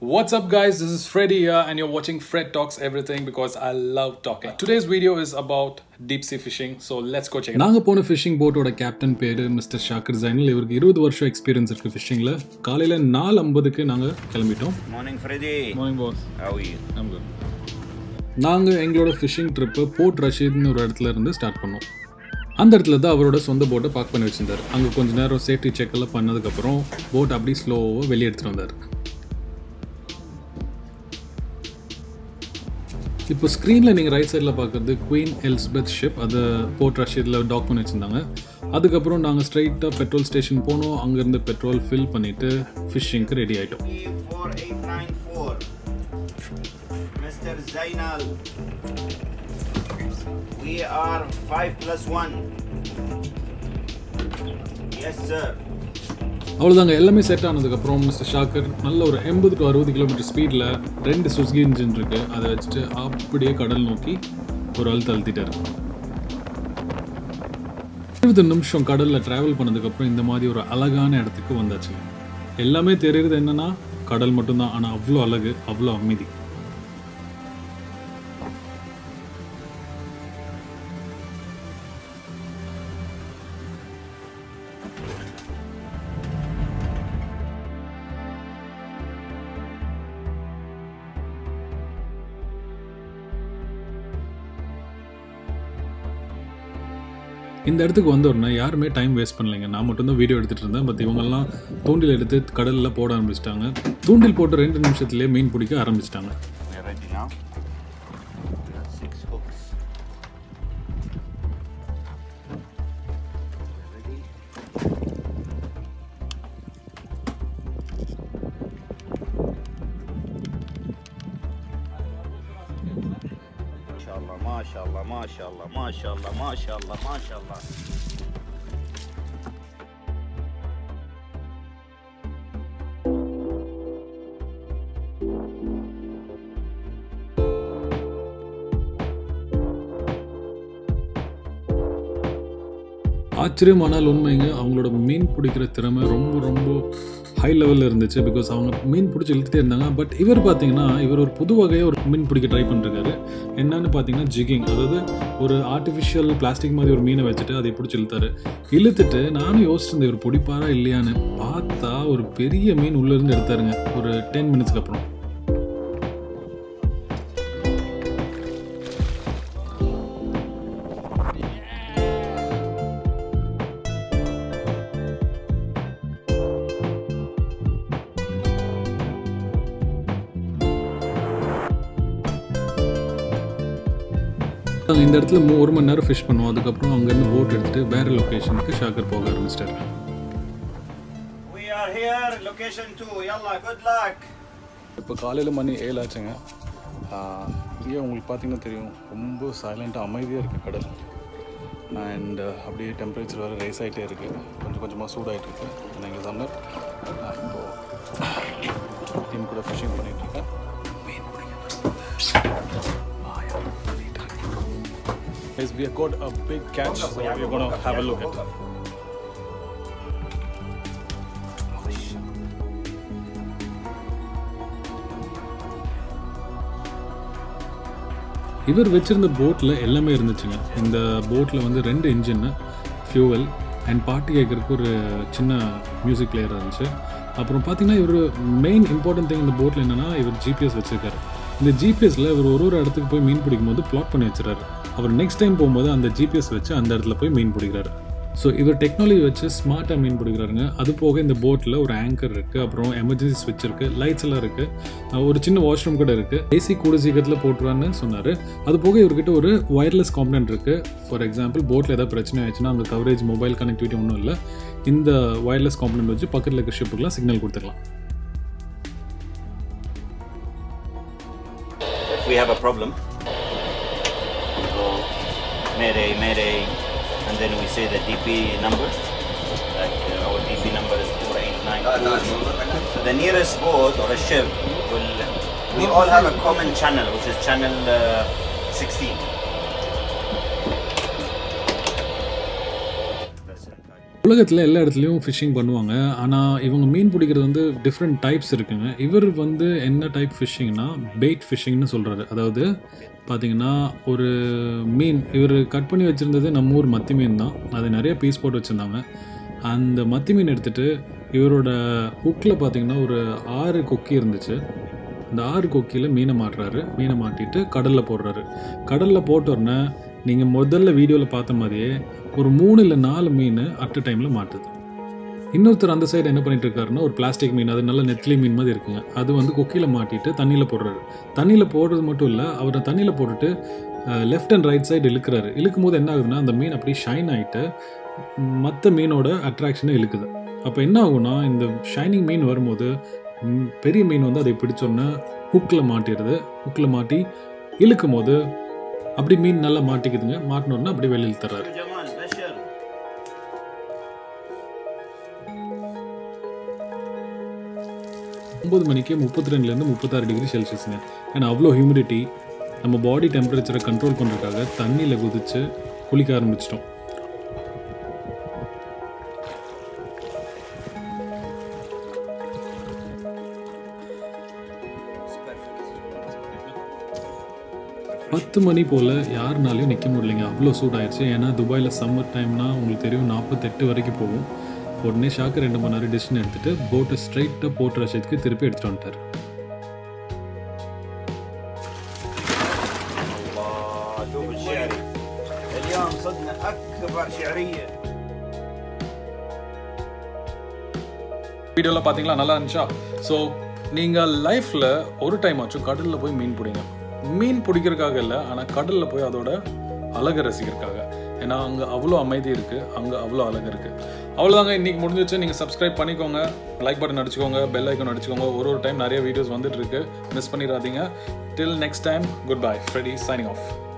What's up, guys? This is Freddy here, and you're watching Fred Talks Everything because I love talking. Today's video is about deep sea fishing, so let's go check it out. நாங்கள் போன fishing போட்டோட captain பேர் mister Shaker Zainal இவருக்கு இருபது வருஷம் experience இருக்கு ஃபிஷிங்கில் காலையில் நாலு ஐம்பதுக்கு நாங்கள் கிளம்பிட்டோம் Morning, Freddy. Morning, boss. How are you? I'm good. நாங்கள் எங்களோட ஃபிஷிங் ட்ரிப்பு போர்ட் ரஷீத்னு ஒரு இடத்துல இருந்து ஸ்டார்ட் பண்ணோம் அந்த இடத்துல தான் அவரோட சொந்த போட்டை பார்க் பண்ணி வச்சிருந்தார் அங்கே கொஞ்ச நேரம் சேஃப்டி செக் எல்லாம் பண்ணதுக்கப்புறம் போட் அப்படியே ஸ்லோவாக வெளியே எடுத்துகிட்டு வந்தார் இப்போ ஸ்க்ரீனில் நீங்கள் ரைட் சைடில் பார்க்குறது குவீன் எலிசபெத் ஷிப் அது போர்ட் ரஷீதில் டாக் பண்ணி வச்சுருந்தாங்க அதுக்கப்புறம் நாங்கள் ஸ்ட்ரைட்டாக பெட்ரோல் ஸ்டேஷன் போனோம் அங்கேருந்து பெட்ரோல் ஃபில் பண்ணிவிட்டு ஃபிஷ்ஷிங்க்கு ரெடி ஆகிட்டோம் 4894. Mr. Zainal. We are 5 plus 1. Yes, sir. அவ்வளோதாங்க எல்லாமே செட் ஆனதுக்கப்புறம் மிஸ்டர் ஷாக்கர் நல்ல ஒரு எண்பது டு அறுபது கிலோமீட்டர் ஸ்பீடில் ரெண்டு சுஸ்கி இன்ஜின் இருக்கு அதை வச்சுட்டு அப்படியே கடல் நோக்கி ஒரு அழுத்த அழுத்திட்டார் இருபது நிமிஷம் கடலில் ட்ராவல் பண்ணதுக்கப்புறம் இந்த மாதிரி ஒரு அழகான இடத்துக்கு வந்தாச்சு எல்லாமே தெரியுறது என்னன்னா கடல் மட்டும்தான் ஆனால் அவ்வளோ அழகு அவ்வளோ அமைதி இந்த இடத்துக்கு வந்த உடனே யாருமே டைம் வேஸ்ட் பண்ணலைங்க நான் மட்டும்தான் வீடியோ எடுத்துகிட்டு இருந்தேன் பட் இவங்கெல்லாம் தூண்டில் எடுத்து கடலில் போட ஆரம்பிச்சிட்டாங்க தூண்டில் போட்டு ரெண்டு நிமிஷத்துலேயே மீன் பிடிக்க ஆரம்பிச்சிட்டாங்க We're ready now. We got six hooks. We're ready. MashaAllah, MashaAllah, MashaAllah, MashaAllah, MashaAllah, MashaAllah. ஆச்சரியமானால் உண்மைங்க அவங்களோட மீன் பிடிக்கிற திறமை ரொம்ப ரொம்ப ஹை லெவலில் இருந்துச்சு பிகாஸ் அவங்க மீன் பிடிச்சி இழுத்துட்டே இருந்தாங்க பட் இவர் பார்த்தீங்கன்னா இவர் ஒரு புது வகையாக ஒரு மீன் பிடிக்க ட்ரை பண்ணிருக்காரு என்னன்னு பார்த்தீங்கன்னா ஜிகிங் அதாவது ஒரு ஆர்டிஃபிஷியல் பிளாஸ்டிக் மாதிரி ஒரு மீனை வச்சுட்டு அதை பிடிச்சி இழுத்தாரு இழுத்துட்டு நானும் யோசிச்சிருந்தேன் இவர் பிடிப்பாரா இல்லையான்னு பார்த்தா ஒரு பெரிய மீன் உள்ளேருந்து எடுத்தாருங்க ஒரு டென் மினிட்ஸ்க்கு அப்புறம் நாங்கள் இந்த இடத்துல மூ- ஒரு மணி நேரம் ஃபிஷ் பண்ணுவோம் அதுக்கப்புறம் அங்கேருந்து போட் எடுத்துட்டு வேற லொக்கேஷனுக்கு ஷாக்கர் போக ஆரம்பிச்சிட்டாரு We are here, location two. Yalla, good luck. இப்போ காலையில் மணி ஏழு ஆச்சுங்க இங்கே உங்களுக்கு பார்த்தீங்கன்னா தெரியும் ரொம்ப சைலண்ட்டாக அமைதியாக இருக்குது கடல் அண்ட் அப்படியே டெம்பரேச்சர் வேறு ரைஸ் ஆகிட்டே இருக்குது கொஞ்சம் கொஞ்சமாக சூடாகிட்டு இருக்கு நான் இங்கே சம்மர் இப்போது டீம் கூட ஃபிஷிங் பண்ணிகிட்டு இருக்கேன் Yes, we have got a big catch, so we're going to have a look at it. இவர் வச்சிருந்த போட்டில் எல்லாமே இருந்துச்சுங்க இந்த போட்டில் வந்து ரெண்டு இன்ஜின் ஃபியூவல் அண்ட் பாட்டு கேட்குறதுக்கு ஒரு சின்ன மியூசிக் பிளேயர் இருந்துச்சு அப்புறம் பார்த்தீங்கன்னா இவர் மெயின் இம்பார்ட்டன்ட் திங் இந்த போட்டில் என்னென்னா இவர் ஜிபிஎஸ் வச்சிருக்காரு இந்த ஜிபிஎஸ்ல இவர் ஒரு ஒரு இடத்துக்கு போய் மீன் பிடிக்கும் போது பிளாட் பண்ணி வச்சுறாரு அவர் நெக்ஸ்ட் டைம் போகும்போது அந்த ஜிபிஎஸ் வச்சு அந்த இடத்துல போய் மீன் பிடிக்கிறாரு ஸோ இவர் டெக்னாலஜி வச்சு ஸ்மார்ட்டாக மீன் பிடிக்கிறாருங்க அது போக இந்த போட்டில் ஒரு ஆங்கர் இருக்குது அப்புறம் எமர்ஜென்சி ஸ்விட்ச் இருக்குது லைட்ஸ் எல்லாம் இருக்குது ஒரு சின்ன வாஷ்ரூம் கூட இருக்குது ஏசி கூட சீக்கிரத்தில் போட்டுருவான்னு சொன்னார் அது போக இவர்கிட்ட ஒரு ஒயர்லெஸ் காம்பனன்ட் இருக்குது ஃபார் எக்ஸாம்பிள் போட்டில் ஏதாவது பிரச்சனை ஆயிடுச்சுன்னா அங்கே கவரேஜ் மொபைல் கனெக்டிவிட்டி ஒன்றும் இல்லை இந்த ஒயர்லெஸ் காம்பனன்ட் வச்சு பக்கத்தில் இருக்க ஷிப்புக்கெலாம் சிக்னல் கொடுத்துக்கலாம் If we have a problem, we go Mayday, Mayday, and then we say the DP number. Like uh, our DP number is 4892. So the nearest boat or a ship will. We all have a common channel, which is channel uh, 16. That's it. உலகத்தில் எல்லா இடத்துலையும் fishing பண்ணுவாங்க ஆனால் இவங்க மீன் பிடிக்கிறது வந்து different types இருக்குங்க இவர் வந்து என்ன டைப் ஃபிஷ்ஷிங்னா பெயிட் ஃபிஷ்ஷிங்னு சொல்கிறாரு அதாவது பார்த்தீங்கன்னா ஒரு மீன் இவர் கட் பண்ணி வச்சுருந்தது நம்ம ஊர் மத்தி மீன் தான் அது நிறைய பீஸ் போட்டு வச்சுருந்தாங்க அந்த மத்தி மீன் எடுத்துகிட்டு இவரோட ஹுக்கில் பார்த்தீங்கன்னா ஒரு ஆறு கொக்கி இருந்துச்சு அந்த ஆறு கொக்கியில் மீனை மாட்டுறாரு மீனை மாட்டிட்டு கடலில் போடுறாரு கடலில் போட்டோடனே நீங்கள் முதல்ல வீடியோவில் பார்த்த மாதிரியே ஒரு மூணு இல்லை நாலு மீன் அட் அ டைமில் மாட்டுது இன்னொருத்தர் அந்த சைடு என்ன பண்ணிட்டு இருக்காருன்னா ஒரு பிளாஸ்டிக் மீன் அது நல்ல நெத்திலி மீன் மாதிரி இருக்குங்க அது வந்து கொக்கியில் மாட்டிட்டு தண்ணியில் போடுறாரு தண்ணியில் போடுறது மட்டும் இல்லை அவரை தண்ணியில் போட்டுட்டு லெஃப்ட் அண்ட் ரைட் சைடு இழுக்கிறாரு இழுக்கும் போது என்ன ஆகுதுன்னா அந்த மீன் அப்படியே ஷைன் ஆகிட்டு மற்ற மீனோட அட்ராக்ஷனை இழுக்குது அப்போ என்ன ஆகும்னா இந்த ஷைனிங் மீன் வரும்போது ம், பெரிய மீன் வந்து அதை பிடிச்சோன்னே ஹுக்கில் மாட்டிடுது ஹுக்கில் மாட்டி இழுக்கும் போது அப்படி மீன் நல்லா மாட்டிக்குதுங்க மாட்டினோடனே அப்படியே வெளியில் தர்றாரு جمال بشر ஒம்பது மணிக்கு முப்பத்தி ரெண்டுலேருந்து முப்பத்தாறு டிகிரி செல்சியஸுங்க ஏன்னா அவ்வளோ ஹியூமிடிட்டி நம்ம பாடி டெம்பரேச்சரை கண்ட்ரோல் பண்ணுறதுக்காக தண்ணியில் குதித்து குளிக்க ஆரம்பிச்சிட்டோம் பத்து மணி போல் யாருனாலையும் நிற்க முடியலைங்க அவ்வளோ சூடாயிருச்சு ஏன்னா துபாயில் சம்மர் டைம்னா உங்களுக்கு தெரியும் நாற்பத்தெட்டு வரைக்கும் போகும் உடனே ஷாக்கு ரெண்டு மணி நேரம் டிசிஷன் எடுத்துட்டு போட்டை ஸ்ட்ரைட்டாக போட்டு ரஷத்துக்கு திருப்பி எடுத்துகிட்டு வந்துட்டார் الله دوب الشعري اليوم صدنا اكبر شعريه வீடியோவில் பார்த்தீங்களா நல்லா இருந்துச்சா ஸோ நீங்கள் லைஃப்பில் ஒரு டைம் ஆச்சும் கடலில் போய் மீன் பிடிங்க மீன் பிடிக்கிறதுக்காக இல்லை ஆனால் கடலில் போய் அதோட அழகை ரசிக்கிறதுக்காக ஏன்னா அங்கே அவ்வளோ அமைதி இருக்குது அங்கே அவ்வளோ அழகு இருக்குது அவ்வளோதாங்க இன்றைக்கி முடிஞ்சிச்சு நீங்கள் சப்ஸ்கிரைப் பண்ணிக்கோங்க லைக் பட்டன் அடிச்சுக்கோங்க பெல் ஐக்கன் அடிச்சுக்கோங்க ஒரு ஒரு டைம் நிறைய வீடியோஸ் வந்துட்டு இருக்கு மிஸ் பண்ணிடாதீங்க till next time good bye Freddy signing of